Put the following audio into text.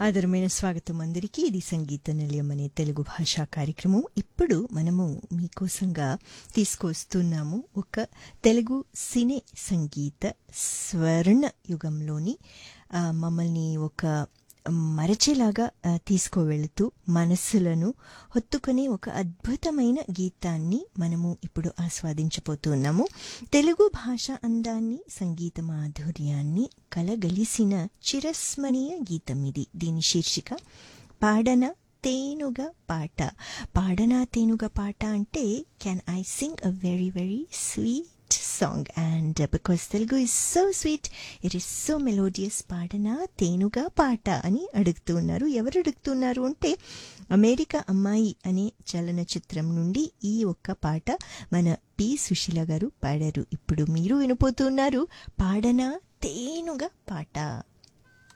ఆదరమైన స్వాగతం అందరికీ ఇది సంగీత నిలయం అనే తెలుగు భాషా కార్యక్రమం ఇప్పుడు మనము మీకోసంగా తీసుకొస్తున్నాము ఒక తెలుగు సినీ సంగీత స్వర్ణ యుగంలోని ఆ, మమ్మల్ని ఒక మరచేలాగా ఆ, తీసుకువెళుతూ మనస్సులను హొత్తుకునే ఒక అద్భుతమైన గీతాన్ని మనము ఇప్పుడు ఆస్వాదించబోతున్నాము తెలుగు భాష అందాన్ని సంగీత మాధుర్యాన్ని కలగలిసిన చిరస్మరణీయ గీతం ఇది దీని శీర్షిక పాడన తేనుగ పాట పాడన తేనుగ పాట అంటే can I sing a very very sweet song and because Telugu is so sweet it is so melodious పాడనా తేనుగా పాట అని అడుగుతున్నారు ఎవరు అడుగుతున్నారు అంటే అమెరికా అమ్మాయి అనే చలనచిత్రం నుండి ఈ ఒక్క పాట మన పి సుశీల గారు పాడారు ఇప్పుడు మీరు వినిపోతున్నారు పాడనా తేనుగా పాట